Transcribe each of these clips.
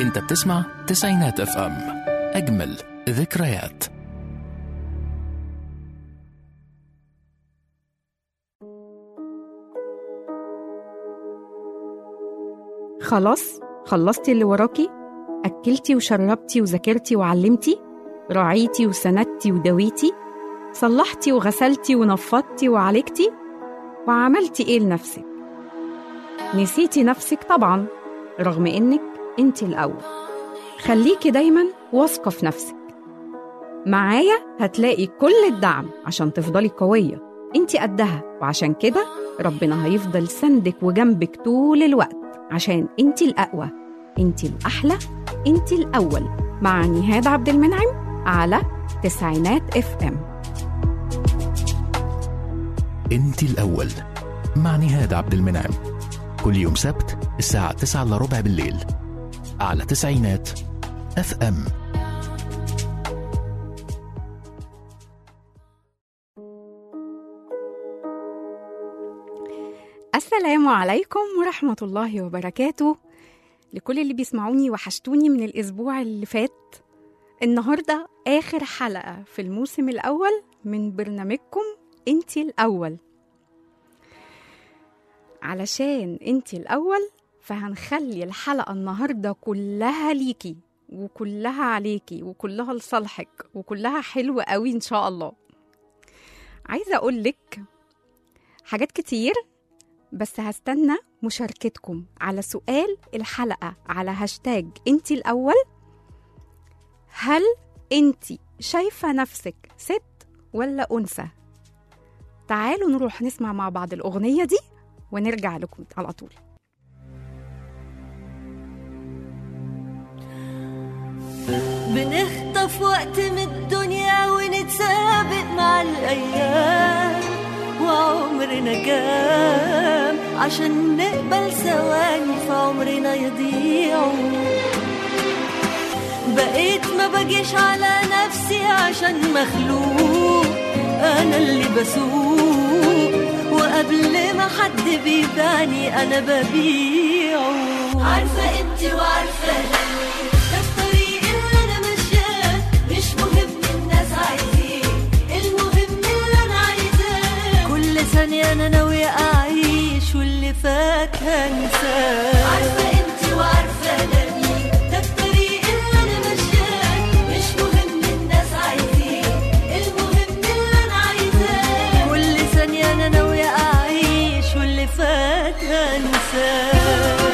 انت بتسمع تسعينات اف ام اجمل ذكريات خلاص خلصتي اللي وراكي أكلتي وشربتي وذاكرتي وعلمتي راعيتي وسندتي ودويتي صلحتي وغسلتي ونفضتي وعالجتي وعملتي إيه لنفسك نسيتي نفسك طبعا رغم إنك أنت الأول خليكي دايما واثقة في نفسك معايا هتلاقي كل الدعم عشان تفضلي قوية انت قدها وعشان كده ربنا هيفضل سندك وجنبك طول الوقت عشان انت الأقوى انت الأحلى انت الأول مع نهاد عبد المنعم على تسعينات اف ام انت الاول مع نهاد عبد المنعم كل يوم سبت الساعة 9 الا ربع بالليل على تسعينات اف ام السلام عليكم ورحمة الله وبركاته لكل اللي بيسمعوني وحشتوني من الأسبوع اللي فات النهاردة آخر حلقة في الموسم الأول من برنامجكم انتي الأول علشان انتي الأول فهنخلي الحلقة النهاردة كلها ليكي وكلها عليكي وكلها لصالحك وكلها حلوة قوي إن شاء الله عايزة أقولك حاجات كتير بس هستنى مشاركتكم على سؤال الحلقة على هاشتاج انتي الأول هل انتي شايفة نفسك ست ولا أنثى؟ تعالوا نروح نسمع مع بعض الأغنية دي ونرجع لكم على طول بنخطف وقت من الدنيا ونتسابق مع الأيام وعمرنا كام عشان نقبل ثواني في عمرنا يضيعوا بقيت ما بجيش على نفسي عشان مخلوق أنا اللي بسوق وقبل ما حد بيباني أنا ببيعه عارفة انت وعارفة أنا ده الطريق اللي أنا ماشياه مش مهم الناس عايزين المهم اللي أنا عايزاه كل ثانية أنا ناوية أعيش واللي فات هنساه عارفة انت وعارفة أنا مين ده الطريق اللي أنا ماشياه مش مهم الناس عايزين المهم اللي أنا عايزاه كل ثانية أنا ناوية أعيش واللي فات هنساه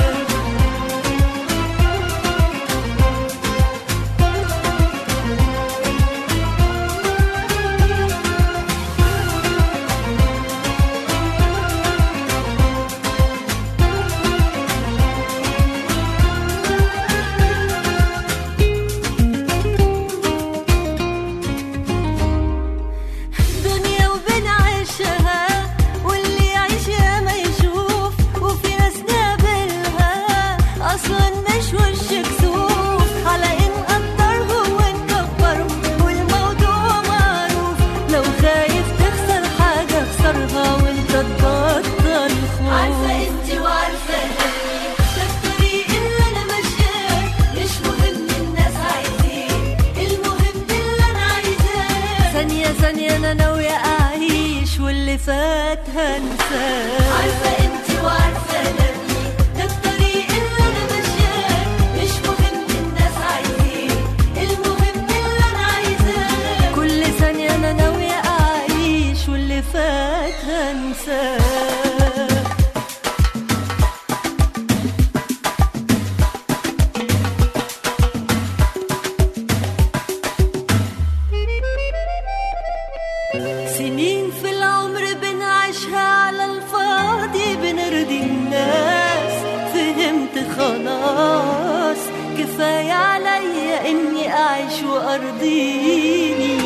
دنيا وبنعيشها واللي يعيشها ما يشوف وفي ناس نقابلها اصلا مش وش كسوف على ان نقدرهم ونكبرهم والموضوع معروف لو خايف تخسر حاجه اخسرها وانت تبطل خوف عارفه انت وعارفه أنا. ده الطريق اللي انا ماشياه مش مهم الناس عايزين المهم اللي انا عايزاه ثانية ثانية أنا ناوية أعيش واللي فات هنساه عارفة أنت وعارفة أنا مين ده الطريق اللي أنا ماشياه مش مهم الناس عايزين المهم اللي أنا عايزاه كل ثانية أنا ناوية أعيش واللي فات هنساه سنين في العمر بنعيشها على الفاضي بنرضي الناس فهمت خلاص كفاية عليا إني أعيش وأرضيني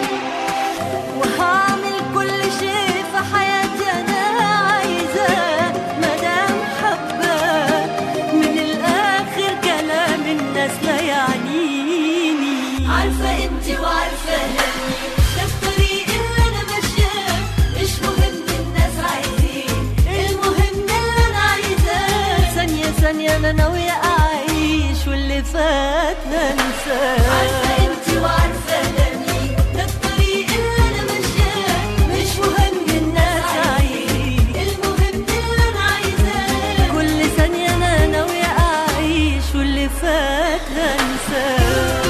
وهعمل كل شيء في حياتي أنا عايزاه مدام حباه من الآخر كلام الناس لا يعنيني عارفة انت وعارفة أنا ده الطريق اللي أنا ماشياه مش مهم الناس عايزين المهم اللي أنا عايزاه ثانية ثانية أنا ناوية أعيش واللي فات فات هنساه عارفة انتي وعارفة انا مين ده الطريق اللي انا ماشياه مش مهم الناس عايزين المهم اللي انا عايزاه كل ثانية انا ناوية اعيش واللي فات هنساه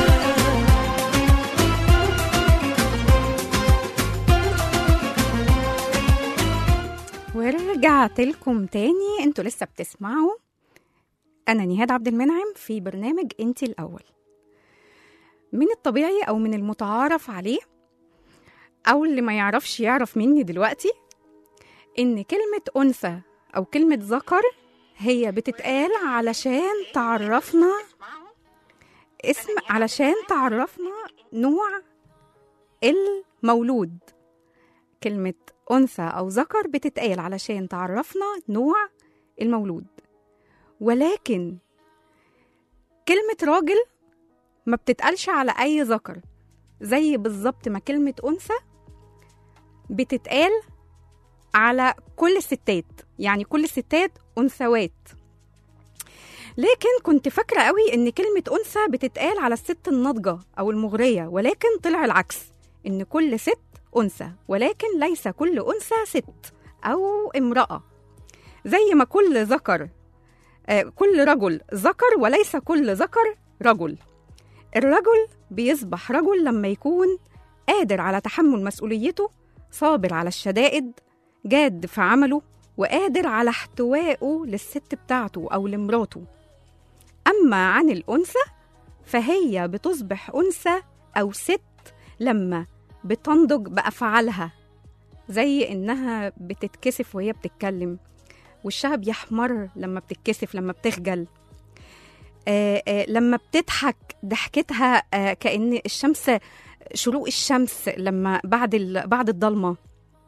ورجعت لكم تاني انتوا لسه بتسمعوا انا نهاد عبد المنعم في برنامج انتي الاول من الطبيعي او من المتعارف عليه او اللي ما يعرفش يعرف مني دلوقتي ان كلمه انثى او كلمه ذكر هي بتتقال علشان تعرفنا اسم علشان تعرفنا نوع المولود كلمة أنثى أو ذكر بتتقال علشان تعرفنا نوع المولود ولكن كلمة راجل ما بتتقالش على أي ذكر زي بالظبط ما كلمة أنثى بتتقال على كل الستات يعني كل الستات أنثوات لكن كنت فاكرة قوي إن كلمة أنثى بتتقال على الست الناضجة أو المغرية ولكن طلع العكس إن كل ست أنثى ولكن ليس كل أنثى ست أو امرأة زي ما كل ذكر آه، كل رجل ذكر وليس كل ذكر رجل الرجل بيصبح رجل لما يكون قادر على تحمل مسؤوليته صابر على الشدائد جاد في عمله وقادر على احتوائه للست بتاعته أو لمراته أما عن الأنثى فهي بتصبح أنثى أو ست لما بتنضج بأفعالها زي إنها بتتكسف وهي بتتكلم وشها بيحمر لما بتتكسف لما بتخجل آه آه لما بتضحك ضحكتها آه كأن الشمس شروق الشمس لما بعد ال- بعد الضلمة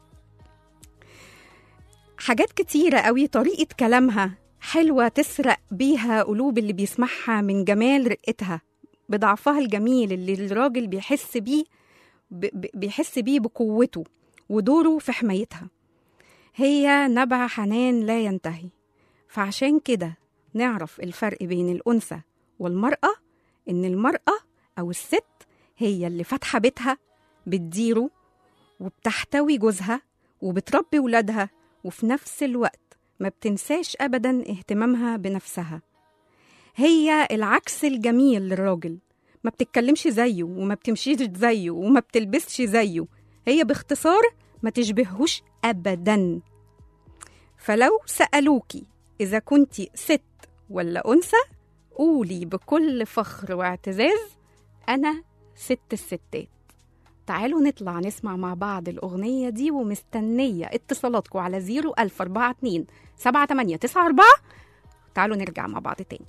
حاجات كتيرة قوي طريقة كلامها حلوة تسرق بيها قلوب اللي بيسمعها من جمال رقتها بضعفها الجميل اللي الراجل بيحس بيه ب- ب- بيحس بيه بقوته ودوره في حمايتها هي نبع حنان لا ينتهي فعشان كده نعرف الفرق بين الأنثى والمرأة إن المرأة أو الست هي اللي فاتحة بيتها بتديره وبتحتوي جوزها وبتربي ولادها وفي نفس الوقت ما بتنساش أبدا اهتمامها بنفسها هي العكس الجميل للراجل ما بتتكلمش زيه وما بتمشيش زيه وما بتلبسش زيه هي باختصار ما تشبهوش أبدا فلو سألوكي إذا كنتي ست ولا أنثى قولي بكل فخر واعتزاز أنا ست الستات تعالوا نطلع نسمع مع بعض الأغنية دي ومستنية اتصالاتكم على 01042 7894 تعالوا نرجع مع بعض تاني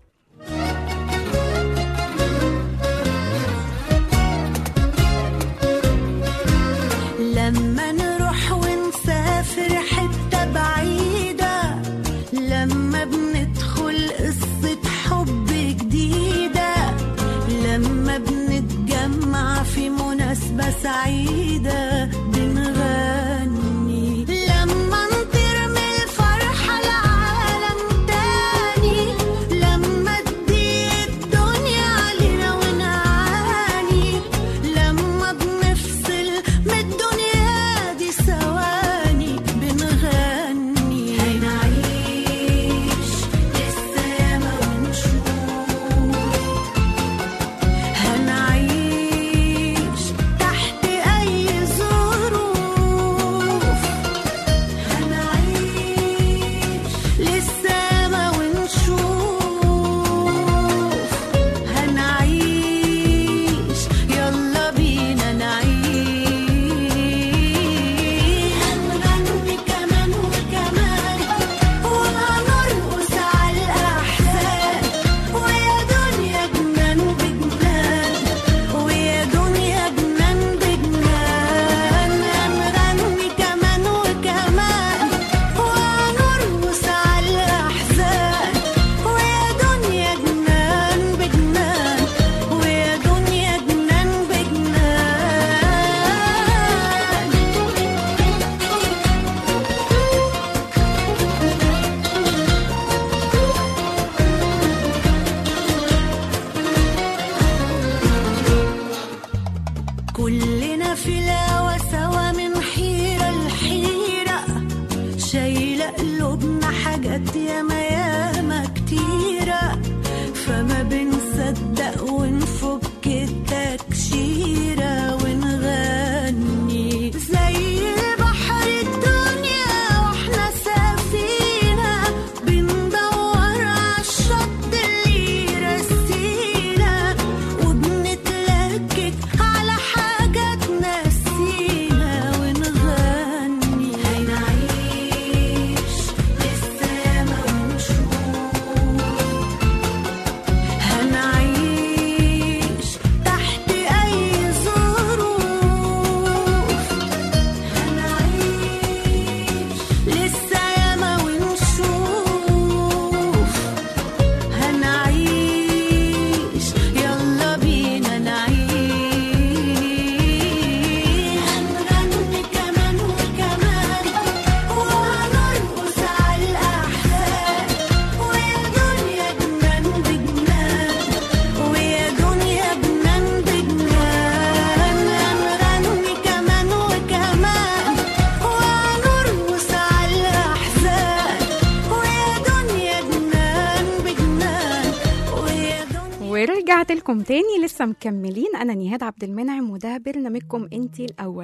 لما نروح ونسافر حتة بعيدة لما بندخل قصة حب جديدة لما بنتجمع في مناسبة سعيدة بنغني لما نطير من الفرحة لعالم تاني لما تضيق الدنيا علينا ونعاني لما بنفصل من الدنيا دي ثواني بنغني هنعيش لسه ياما ونشوف هنعيش تحت أي ظروف ورجعت لكم تاني لسه مكملين انا نهاد عبد المنعم وده برنامجكم انتي الاول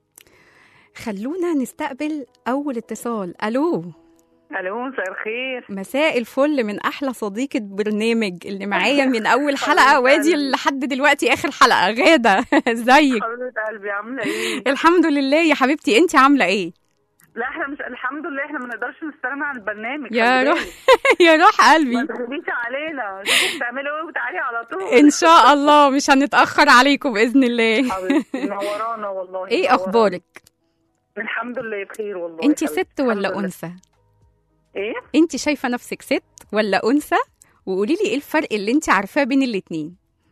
خلونا نستقبل اول اتصال الو الو مساء الخير مساء الفل من احلى صديقه برنامج اللي معايا من اول حلقه وادي لحد دلوقتي اخر حلقه غاده ازيك حبيبه قلبي عامله ايه الحمد لله يا حبيبتي انت عامله ايه لا احنا مش الحمد لله احنا ما نقدرش نستغنى عن البرنامج يا خلي روح بالك. يا روح ما قلبي تخليش علينا شوفي بتعملوا ايه وتعالي على طول ان شاء الله مش هنتاخر عليكم باذن الله حبيبتي منورانا والله ايه منورانا. اخبارك الحمد لله بخير والله انت حبيبتي. ست ولا الحمد لله. انثى ايه انت شايفه نفسك ست ولا انثى وقولي لي ايه الفرق اللي انت عارفاه بين الاتنين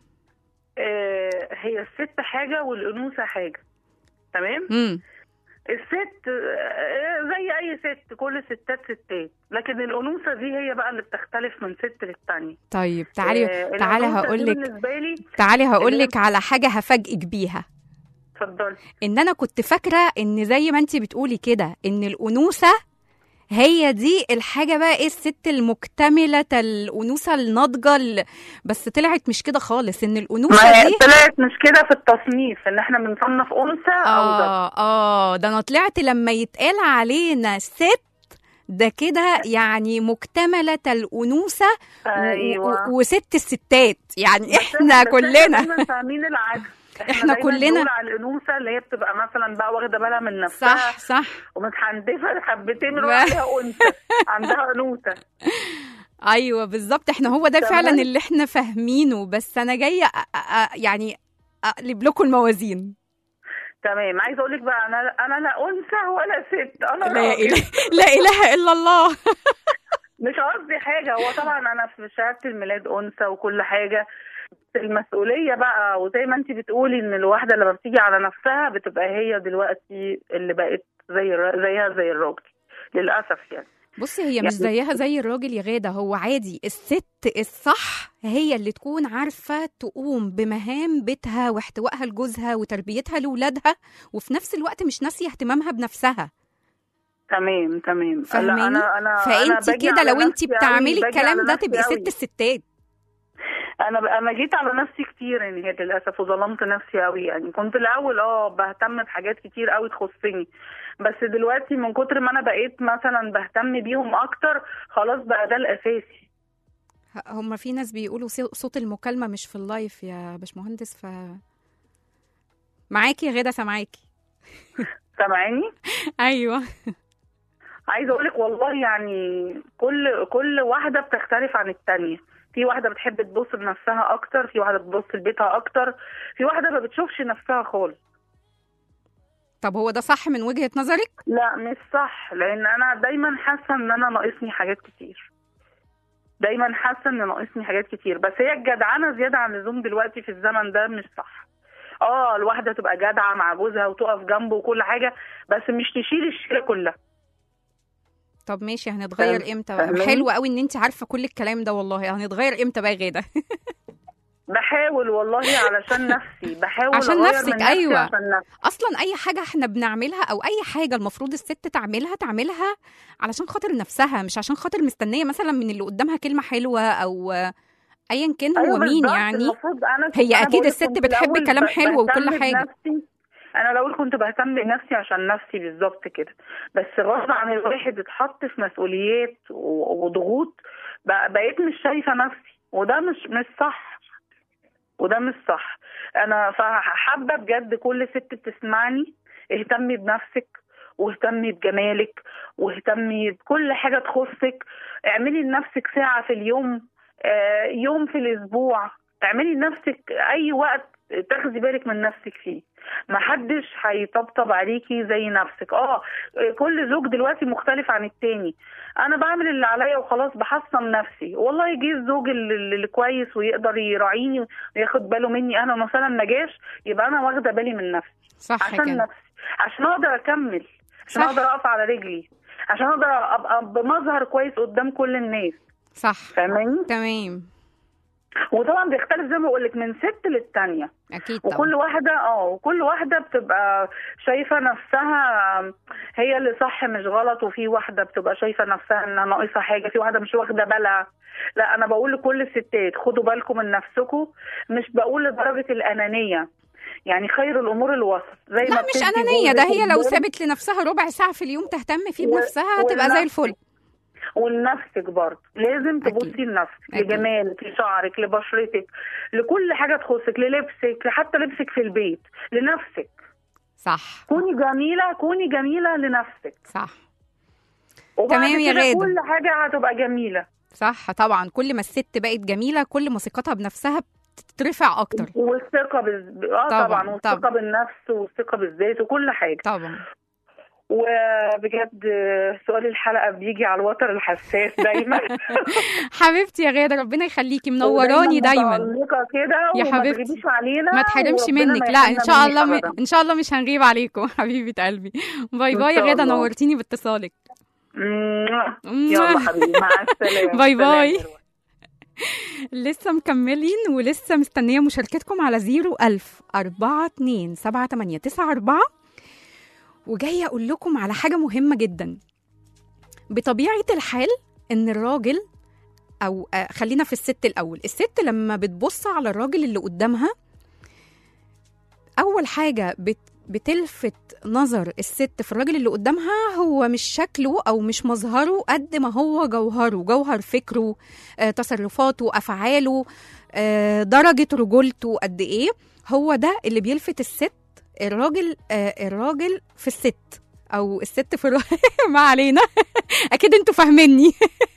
آه هي الست حاجه والانوثه حاجه تمام امم الست آه، زي اي ست كل الستات ستات لكن الانوثه دي هي بقى اللي بتختلف من ست للتانيه طيب تعالي آه، تعالي الأنوثة دي هقول لك بالنسبه لي تعالي هقول اللي- لك على حاجه هفاجئك بيها اتفضلي ان انا كنت فاكره ان زي ما انت بتقولي كده ان الانوثه هي دي الحاجة بقى ايه الست المكتملة الأنوثة الناضجة ال- بس طلعت مش كده خالص ان ما الأنوثة هي دي طلعت مش كده في التصنيف ان احنا بنصنف انثى او ذكر اه اه ده انا طلعت لما يتقال علينا ست ده كده يعني مكتملة الأنوثة و- ايوه و- وست الستات يعني بس احنا بس كلنا دايما فاهمين العكس إحنا دايماً كلنا- بنقول على الانوثه اللي هي بتبقى مثلا بقى واخده بالها من نفسها صح صح ومتحنتفه حبتين ما- نروح عليها انثى عندها انوثه ايوه بالظبط احنا هو ده تمام. فعلا اللي احنا فاهمينه بس انا جايه أ- أ- يعني اقلب لكم الموازين تمام عايزه اقول لك بقى انا انا لا انثى ولا ست انا لا راجل اله لا اله الا الله مش قصدي حاجه هو طبعا انا في شهاده الميلاد انثى وكل حاجه بس المسؤوليه بقى وزي ما انت بتقولي ان الواحده لما بتيجي على نفسها بتبقى هي دلوقتي اللي بقت زي الر- زيها زي الراجل للاسف يعني بصي هي مش يعني- زيها زي الراجل يا غاده هو عادي الست الصح هي اللي تكون عارفه تقوم بمهام بيتها واحتوائها لجوزها وتربيتها لاولادها وفي نفس الوقت مش ناسيه اهتمامها بنفسها تمام تمام لا، فاهماني انا انا فانت أنا باجي كده على لو انت نفسي أوي، بتعملي باجي الكلام على ده نفسي تبقي أوي. ست الستات انا ب- انا جيت على نفسي كتير يعني هي للاسف وظلمت نفسي قوي يعني كنت الاول اه بهتم بحاجات كتير قوي تخصني بس دلوقتي من كتر ما انا بقيت مثلا بهتم بيهم اكتر خلاص بقى ده الاساسي هم في ناس بيقولوا صو- صوت المكالمة مش في اللايف يا باشمهندس ف معاكي يا غادة سامعاكي سامعاني ايوه عايزه اقول لك والله يعني كل كل واحده بتختلف عن التانية في واحده بتحب تبص لنفسها اكتر في واحده بتبص لبيتها اكتر في واحده ما بتشوفش نفسها خالص طب هو ده صح من وجهة نظرك لا مش صح لان انا دايما حاسه ان انا ناقصني حاجات كتير دايما حاسه ان ناقصني حاجات كتير بس هي الجدعنه زياده عن اللزوم دلوقتي في الزمن ده مش صح اه الواحده تبقى جدعه مع جوزها وتقف جنبه وكل حاجه بس مش تشيل الشيله كلها طب ماشي هنتغير فاهم- امتى فاهماني؟ حلو قوي ان انت عارفة كل الكلام ده والله هنتغير امتى بقى يا غادة بحاول والله علشان نفسي بحاول عشان أغير نفسك، من نفسي أيوة. عشان نفسي اصلا اي حاجة احنا بنعملها او اي حاجة المفروض الست تعملها تعملها علشان خاطر نفسها مش عشان خاطر مستنية مثلا من اللي قدامها كلمة حلوة او ايا كان هو أيوة مين بالظبط، يعني المفروض أنا هي أنا أكيد بقولك الست كنت بتحب الأول كلام ب- حلو وكل بهتم حاجة. بنفسي. انا الاول كنت بهتم بنفسي عشان نفسي بالظبط كده بس غصب عن الواحد اتحط في مسؤوليات و- وضغوط بق- بقيت مش شايفه نفسي وده مش مش صح وده مش صح انا فحابه بجد كل ست بتسمعني اهتمي بنفسك واهتمي بجمالك واهتمي بكل حاجه تخصك اعملي لنفسك ساعه في اليوم آه، يوم في الاسبوع اعملي لنفسك اي وقت تاخدي بالك من نفسك فيه محدش هيطبطب عليكي زي نفسك اه كل زوج دلوقتي مختلف عن التاني انا بعمل اللي عليا وخلاص بحصن نفسي والله يجي الزوج اللي, اللي كويس ويقدر يراعيني وياخد باله مني انا مثلا ما جاش يبقى انا واخده بالي من نفسي صح عشان كده نفسي عشان اقدر اكمل عشان صح. اقدر اقف على رجلي عشان اقدر ابقى بمظهر كويس قدام كل الناس صح فاهماني تمام وطبعا بيختلف زي ما بقول لك من ست للتانيه اكيد طبعا وكل واحده اه وكل واحده بتبقى شايفه نفسها هي اللي صح مش غلط وفي واحده بتبقى شايفه نفسها انها ناقصها حاجه في واحده مش واخده بالها لا انا بقول لكل الستات خدوا بالكم من نفسكم مش بقول لدرجه الانانيه يعني خير الامور الوسط زي ما لا مش بتدي انانيه ده جوزك هي لو الدور سابت لنفسها ربع ساعه في اليوم تهتم فيه و- بنفسها هتبقى زي الفل ولنفسك. ولنفسك برضه لازم أكيد. تبصي لنفسك أكيد. لجمالك لشعرك لبشرتك لكل حاجه تخصك للبسك حتى لبسك في البيت لنفسك صح كوني جميله كوني جميله لنفسك صح وبعد تمام يا كده غادة. كل حاجه هتبقى جميله صح طبعا كل ما الست بقت جميله كل ما ثقتها بنفسها بتترفع اكتر والثقه بز... اه طبعاً، طبعا والثقه طبعاً. بالنفس والثقه بالذات وكل حاجه طبعا وبجد سؤال الحلقه بيجي على الوتر الحساس دايما حبيبتي يا غاده ربنا يخليكي منوراني دايما متألقة كده يا وما حبيبتي. تغيبيش علينا ما تحرمش وربنا منك ما لا ان يحرمنا شاء منك الله م... أبداً. ان شاء الله مش هنغيب عليكم حبيبه قلبي باي إن باي يا شاء غاده الله. نورتيني باتصالك مم. مم. يلا حبيبي مع السلامه باي باي. سلام. لسه مكملين ولسه مستنيه مشاركتكم على 01000 42 7894 وجايه اقول لكم على حاجه مهمه جدا بطبيعه الحال ان الراجل او آه، خلينا في الست الاول الست لما بتبص على الراجل اللي قدامها اول حاجه بت بتلفت نظر الست في الراجل اللي قدامها هو مش شكله او مش مظهره قد ما هو جوهره جوهر فكره آه، تصرفاته افعاله آه، درجه رجولته قد ايه هو ده اللي بيلفت الست الراجل آه، الراجل في الست او الست في الراجل ما علينا اكيد انتوا فاهميني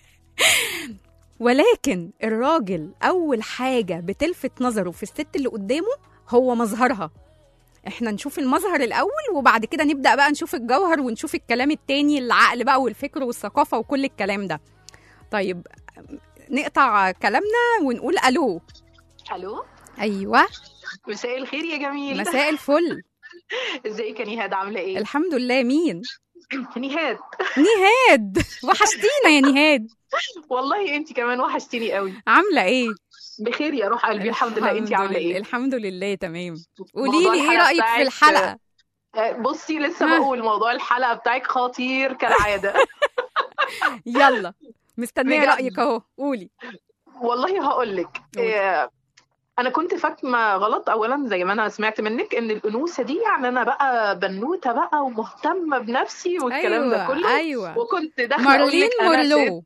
ولكن الراجل اول حاجه بتلفت نظره في الست اللي قدامه هو مظهرها احنا نشوف المظهر الاول وبعد كده نبدا بقى نشوف الجوهر ونشوف الكلام التاني العقل بقى والفكر والثقافه وكل الكلام ده طيب نقطع كلامنا ونقول الو الو ايوه مساء الخير يا جميل مساء الفل ازيك يا نهاد عامله ايه الحمد لله مين نهاد نهاد وحشتينا يا نهاد والله انت كمان وحشتيني قوي عامله ايه بخير يا روح قلبي الحمد لله انت الحمد عامله لله- ايه الحمد لله تمام موضوع قولي لي ايه الحلقة رايك في بتاعت- الحلقه آه، بصي لسه ها. بقول موضوع الحلقه بتاعك خطير كالعاده يلا مستنيه بجد. رايك اهو قولي والله هقول لك قولي. انا كنت فاهمه غلط اولا زي ما انا سمعت منك ان الانوثه دي يعني انا بقى بنوته بقى ومهتمه بنفسي والكلام ده كله ايوه وكنت داخله اقول مارلين لك انا ست مورلو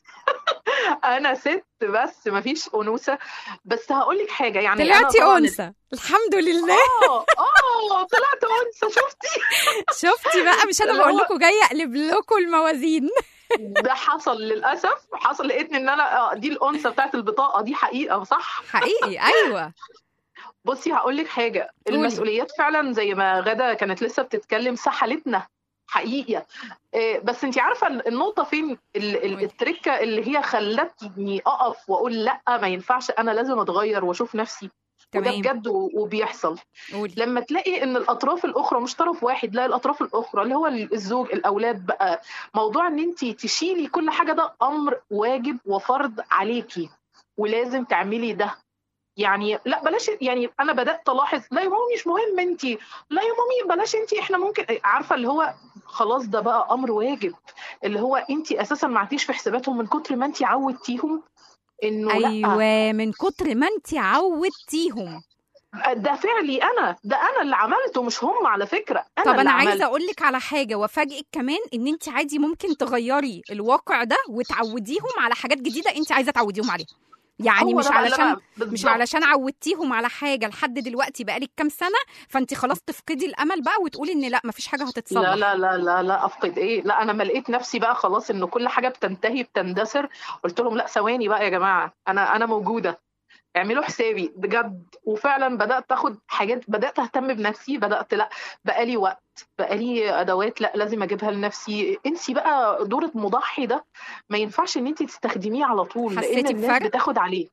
انا ست بس مفيش انوثه بس هقول لك حاجه يعني أنا طلعتي طبعاً انثى الحمد لله اه اه طلعت انثى شفتي شفتي بقى مش انا اللي بقول هو- لكم جايه اقلب لكم الموازين ده حصل للاسف حصل لقيتني ان انا اه دي الانثى بتاعت البطاقه دي حقيقه صح حقيقي ايوه بصي هقول لك حاجه قولي. المسؤوليات فعلا زي ما غدا كانت لسه بتتكلم سحلتنا حقيقه إيه، بس انت عارفه النقطه فين ال- ال- قولي. التركه اللي هي خلتني اقف واقول لا ما ينفعش انا لازم اتغير واشوف نفسي وده تمام بجد و- وبيحصل قولي لما تلاقي ان الاطراف الاخرى مش طرف واحد لا الاطراف الاخرى اللي هو الزوج الاولاد بقى موضوع ان انت تشيلي كل حاجه ده امر واجب وفرض عليكي ولازم تعملي ده يعني لا بلاش يعني انا بدات الاحظ لا يا مامي مش مهم انت لا يا مامي بلاش انت احنا ممكن عارفه اللي هو خلاص ده بقى امر واجب اللي هو انت اساسا ما عدتيش في حساباتهم من كتر ما انت عودتيهم انه لا ايوه من كتر ما انت عودتيهم ده فعلي انا ده انا اللي عملته مش هم على فكره انا طب اللي انا عملت. عايزه اقول لك على حاجه وافاجئك كمان ان انت عادي ممكن تغيري الواقع ده وتعوديهم على حاجات جديده انت عايزه تعوديهم عليها يعني هو مش ده بقى اللي علشان أنا- مش بالظبط. علشان عودتيهم على حاجه لحد دلوقتي بقالك كام سنه فانت خلاص تفقدي الامل بقى وتقولي ان لا مفيش حاجه هتتصلح لا لا لا لا لا افقد ايه لا انا ما لقيت نفسي بقى خلاص ان كل حاجه بتنتهي بتندثر قلت لهم لا ثواني بقى يا جماعه انا انا موجوده اعملوا حسابي بجد وفعلا بدات اخد حاجات بدات اهتم بنفسي بدات لا بقالي وقت بقالي ادوات لا لازم اجيبها لنفسي انسي بقى دور المضحي ده ما ينفعش ان انت تستخدميه على طول لان حسيتي الناس بفرق؟ بتاخد عليه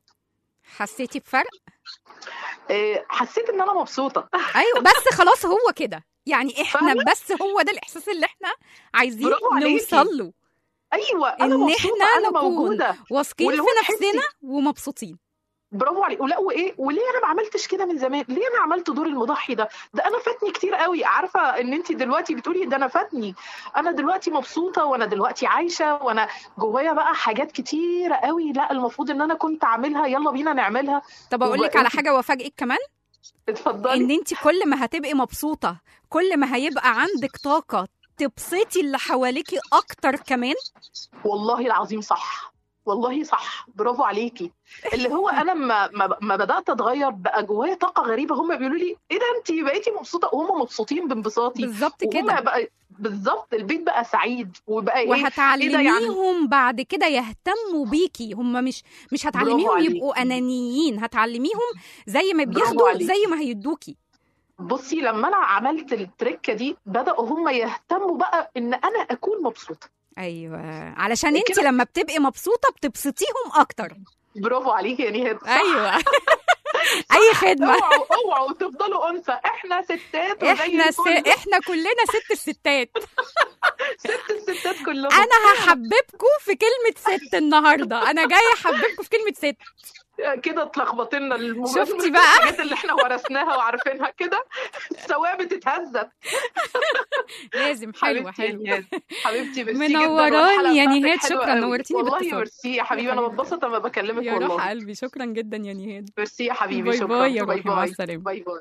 حسيتي بفرق إيه، حسيت ان انا مبسوطه ايوه بس خلاص هو كده يعني احنا فاهمة؟ بس هو ده الاحساس اللي احنا عايزين برافو عليكي. نوصل له ايوه انا إن مبسوطه إحنا انا نكون موجوده واثقين واللي في هو تحسي- نفسنا ومبسوطين برافو عليك ولا وايه وليه انا ما عملتش كده من زمان ليه انا عملت دور المضحي ده ده انا فاتني كتير قوي عارفه ان انت دلوقتي بتقولي ده انا فاتني انا دلوقتي مبسوطه وانا دلوقتي عايشه وانا جوايا بقى حاجات كتيره قوي لا المفروض ان انا كنت اعملها يلا بينا نعملها طب اقول لك وبقى على انت- حاجه وافاجئك كمان اتفضلي ان انت كل ما هتبقي مبسوطه كل ما هيبقى عندك طاقه تبسطي اللي حواليكي اكتر كمان والله العظيم صح والله صح برافو عليكي اللي هو انا ما ما, ما بدات اتغير بقى جوايا طاقه غريبه هم بيقولوا لي ايه ده انت بقيتي مبسوطه وهم مبسوطين بانبساطي بالظبط وهم كده بقى بالظبط البيت بقى سعيد وبقى ايه إيه ده يعني؟ وهتعلميهم بعد كده يهتموا بيكي هم مش مش هتعلميهم عليكي. يبقوا انانيين هتعلميهم زي ما برافو بياخدوا عليكي. زي ما هيدوكي بصي لما انا عملت التركه دي بداوا هم يهتموا بقى ان انا اكون مبسوطه ايوه علشان انت كده. لما بتبقي مبسوطه بتبسطيهم اكتر برافو عليكي يا نهاد صح. ايوه اي خدمه اوعوا اوعوا تفضلوا انثى احنا ستات وزي احنا س... الفل. احنا كلنا ست الستات ست الستات كلهم انا هحببكم في كلمه ست النهارده انا جايه احببكم في كلمه ست كده اتلخبط لنا الم- شفتي بقى؟ الحاجات اللي احنا ورثناها وعارفينها كده الثوابت اتهزت لازم حلوه حبيبتي يا حلوه نهاد حبيبتي ميرسي منوراني جدا والحلقة يا بتاعتك نهاد، حلوة شكراً، قوي. نورتيني والله باتصال. ميرسي يا حبيبي انا بتبسط لما بكلمك يا روح والله قلبي شكرا جدا يا نهاد ميرسي يا حبيبي باي شكرا باي يا باي روحي، مع باي السلامة. باي باي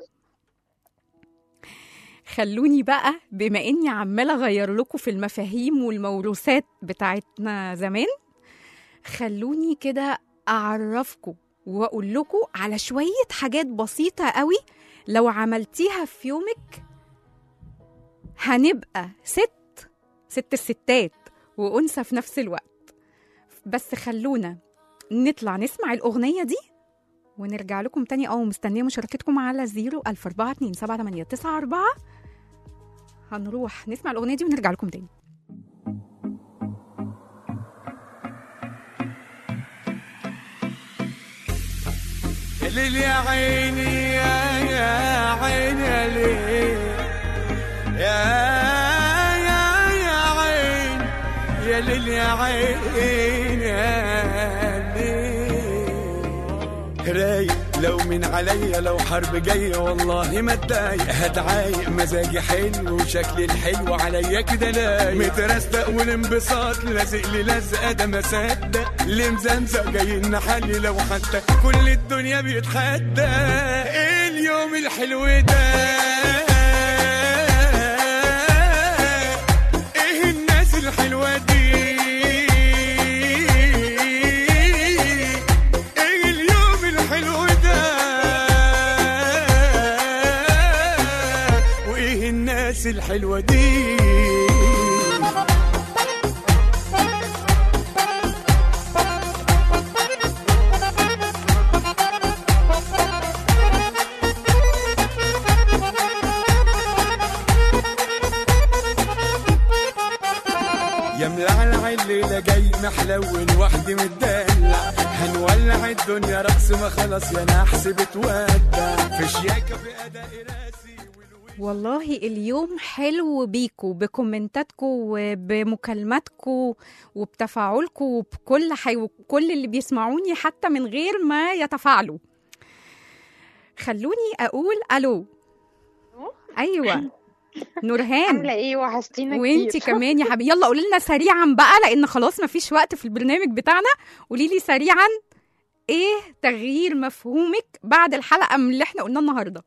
خلوني بقى بما اني عماله اغير لكم في المفاهيم والموروثات بتاعتنا زمان خلوني كده اعرفكم واقول لكم على شويه حاجات بسيطه قوي لو عملتيها في يومك هنبقى ست ست الستات وانثى في نفس الوقت بس خلونا نطلع نسمع الاغنيه دي ونرجع لكم تاني او مستنيه مشاركتكم على 0 1000 4 2 7 8 9 4 هنروح نسمع الاغنيه دي ونرجع لكم تاني يا ليل يا عيني يا يا عيني يا ليل يا يا يا عين يا ليل يا عين يا ليل رايق لو من عليا لو حرب جاية والله ما اتضايق هتعايق مزاجي حلو وشكلي الحلو عليا كده لايق مترستق والانبساط لازق لي لزقة ده ما صدق اللي مزمزق جاي نحلي لو حتى كل الدنيا بيتحدى ايه اليوم الحلو ده ايه الناس الحلوة دي ايه اليوم الحلو ده وايه الناس الحلوة دي يا ملعلع الليلة جاي محلول وحدي متدلع هنولع الدنيا رقص ما خلاص يا نحس بتودع في شياكة في أداء راسي والوش والله اليوم حلو بيكو بكومنتاتكو وبمكالماتكو وبتفاعلكو وبكل حي وكل اللي بيسمعوني حتى من غير ما يتفاعلوا خلوني اقول الو ايوه نورهان عاملة ايه وحشتينا وانتي كتير كمان يا حبيبي يلا قولي لنا سريعا بقى لان خلاص مفيش وقت في البرنامج بتاعنا قولي لي سريعا ايه تغيير مفهومك بعد الحلقه من اللي احنا قلناه النهارده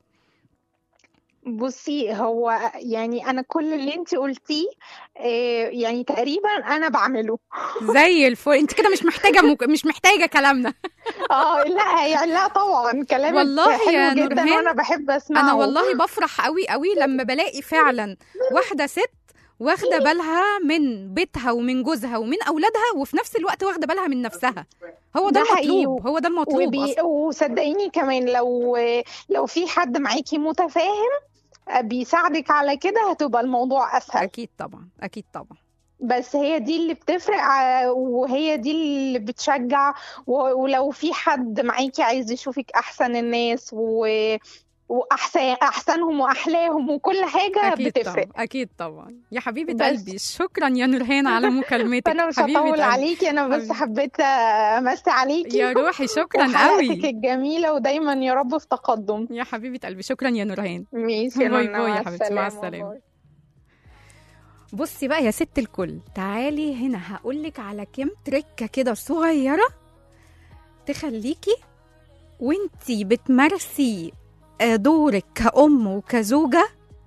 بصي هو يعني انا كل اللي انتي قلتيه آه، يعني تقريبا انا بعمله زي الفل انت كده مش محتاجه مك... مش محتاجه كلامنا اه لا يعني لا طبعا كلامك والله حلو يا جدا نورهان، وانا بحب اسمعه انا والله بفرح قوي قوي لما بلاقي فعلا واحده ست واخده بالها من بيتها ومن جوزها ومن اولادها وفي نفس الوقت واخده بالها من نفسها هو ده ده حقيقي. المطلوب هو ده المطلوب وبي... أصلاً. وصدقيني كمان لو لو في حد معاكي متفاهم آه، بيساعدك على كده هتبقى الموضوع اسهل اكيد طبعا اكيد طبعا بس هي دي اللي بتفرق ع- وهي دي اللي بتشجع و- ولو في حد معاكي عايز يشوفك احسن الناس و... واحسن احسنهم واحلاهم وكل حاجه اكيد بتفرق طبعا اكيد طبعا يا حبيبه بس. قلبي شكرا يا نورهان على مكالمتك فانا مش حبيبة هطول قلبي. عليكي انا بس حبيبي. حبيت امسي عليكي يا روحي شكرا وحلقتك قوي الجميله ودايما يا رب في تقدم يا حبيبه قلبي شكرا يا نورهان ماشي يا باي نونا، باي يا مع حبيبتي، مع السلامة. السلامة. باي. بصي بقى يا ست الكل تعالي هنا هقولك على كام تركة كده صغيرة تخليكي وانتي بتمارسي آه، دورك كأم وكزوجة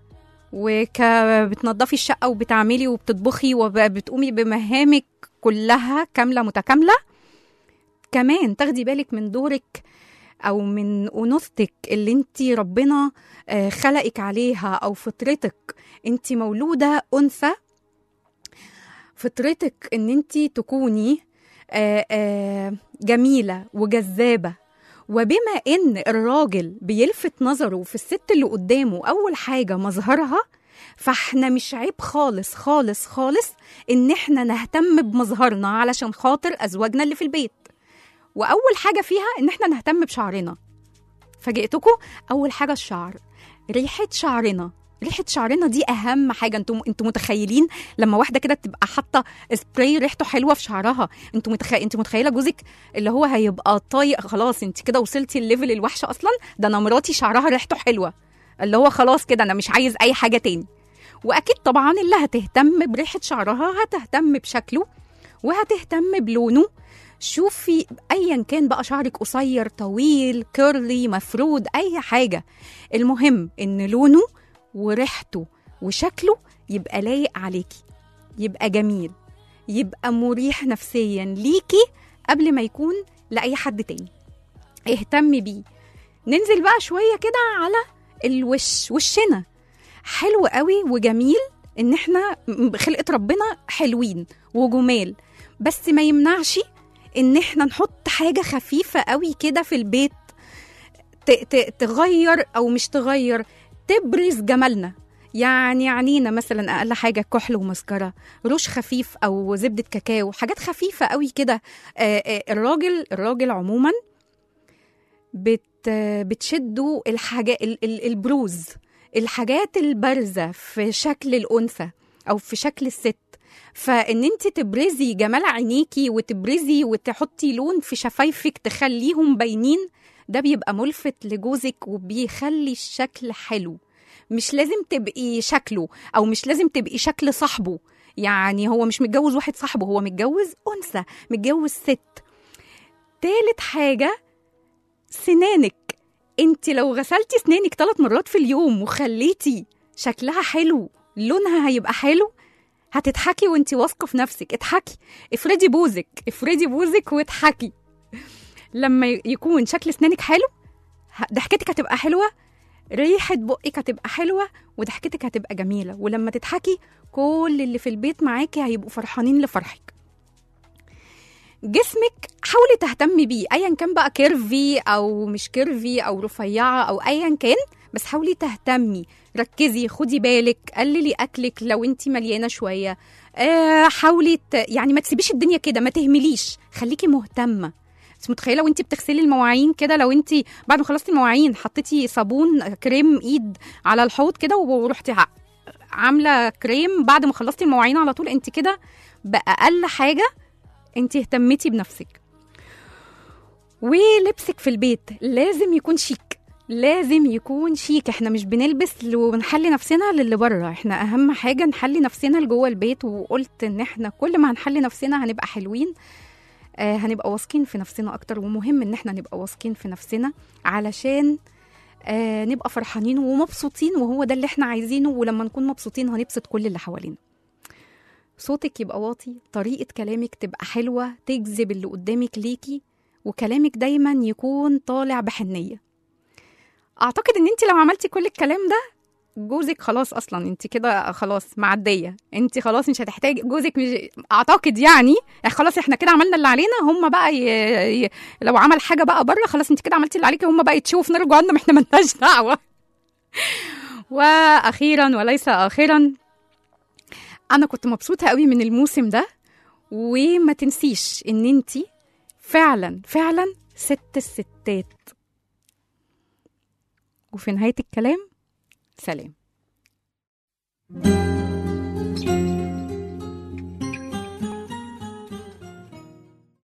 وبتنظفي الشقة وبتعملي وبتطبخي وبتقومي بمهامك كلها كاملة متكاملة كمان تاخدي بالك من دورك أو من أنوثتك اللي انتي ربنا آه، خلقك عليها أو فطرتك انت مولوده انثى فطرتك ان انت تكوني آه، آه، جميله وجذابه وبما ان الراجل بيلفت نظره في الست اللي قدامه اول حاجه مظهرها فاحنا مش عيب خالص خالص خالص ان احنا نهتم بمظهرنا علشان خاطر ازواجنا اللي في البيت واول حاجه فيها ان احنا نهتم بشعرنا فاجئتكم اول حاجه الشعر ريحه شعرنا ريحه شعرنا دي اهم حاجه انتوا انتوا متخيلين لما واحده كده تبقى حاطه سبراي ريحته حلوه في شعرها انتوا متخ... انت متخيله جوزك اللي هو هيبقى طايق خلاص انت كده وصلتي الليفل الوحشه اصلا ده انا مراتي شعرها ريحته حلوه اللي هو خلاص كده انا مش عايز اي حاجه تاني واكيد طبعا اللي هتهتم بريحه شعرها هتهتم بشكله وهتهتم بلونه شوفي ايا كان بقى شعرك قصير طويل كيرلي مفرود اي حاجه المهم ان لونه وريحته وشكله يبقى لايق عليكي يبقى جميل يبقى مريح نفسيا ليكي قبل ما يكون لأي حد تاني اهتمي بيه ننزل بقى شوية كده على الوش وشنا حلو قوي وجميل ان احنا بخلقة ربنا حلوين وجمال بس ما يمنعش ان احنا نحط حاجة خفيفة قوي كده في البيت ت- ت- تغير او مش تغير تبرز جمالنا يعني عنينا مثلا اقل حاجه كحل ومسكره روش خفيف او زبده كاكاو حاجات خفيفه قوي كده آه، آه، الراجل الراجل عموما بت بتشدوا الحاجات البروز الحاجات البارزه في شكل الانثى او في شكل الست فان انت تبرزي جمال عينيكي وتبرزي وتحطي لون في شفايفك تخليهم باينين ده بيبقى ملفت لجوزك وبيخلي الشكل حلو مش لازم تبقي شكله او مش لازم تبقي شكل صاحبه يعني هو مش متجوز واحد صاحبه هو متجوز انثى متجوز ست تالت حاجه سنانك انت لو غسلتي سنانك ثلاث مرات في اليوم وخليتي شكلها حلو لونها هيبقى حلو هتضحكي وانت واثقه في نفسك اضحكي افردي بوزك افردي بوزك واضحكي لما يكون شكل سنانك حلو ه- ضحكتك هتبقى حلوه ريحه بقك هتبقى حلوه وضحكتك هتبقى جميله ولما تضحكي كل اللي في البيت معاكي هيبقوا فرحانين لفرحك جسمك حاولي تهتمي بيه ايا كان بقى كيرفي او مش كيرفي او رفيعه او ايا كان بس حاولي تهتمي ركزي خدي بالك قللي اكلك لو انت مليانه شويه آه حاولي ت... يعني ما تسيبيش الدنيا كده ما تهمليش خليكي مهتمه بس متخيله وانت بتغسلي المواعين كده لو انت بعد ما خلصتي المواعين حطيتي صابون كريم ايد على الحوض كده ورحتي ع- عامله كريم بعد ما خلصتي المواعين على طول انت كده باقل حاجه انت اهتمتي بنفسك ولبسك في البيت لازم يكون شيك لازم يكون شيك احنا مش بنلبس ونحلي نفسنا للي بره احنا اهم حاجه نحلي نفسنا لجوه البيت وقلت ان احنا كل ما هنحلي نفسنا هنبقى حلوين آه هنبقى واثقين في نفسنا اكتر ومهم ان احنا نبقى واثقين في نفسنا علشان آه نبقى فرحانين ومبسوطين وهو ده اللي احنا عايزينه ولما نكون مبسوطين هنبسط كل اللي حوالينا صوتك يبقى واطي طريقة كلامك تبقى حلوة تجذب اللي قدامك ليكي وكلامك دايما يكون طالع بحنية أعتقد إن أنت لو عملتي كل الكلام ده جوزك خلاص أصلا أنت كده خلاص معدية أنت خلاص مش هتحتاج جوزك مش أعتقد يعني خلاص إحنا كده عملنا اللي علينا هم بقى ي... ي... لو عمل حاجة بقى بره خلاص أنت كده عملتي اللي عليكي هم بقى يتشوفوا في نار جهنم إحنا ملناش دعوة وأخيرا وليس آخرا انا كنت مبسوطه قوي من الموسم ده وما تنسيش ان انتي فعلا فعلا ست الستات وفي نهاية الكلام سلام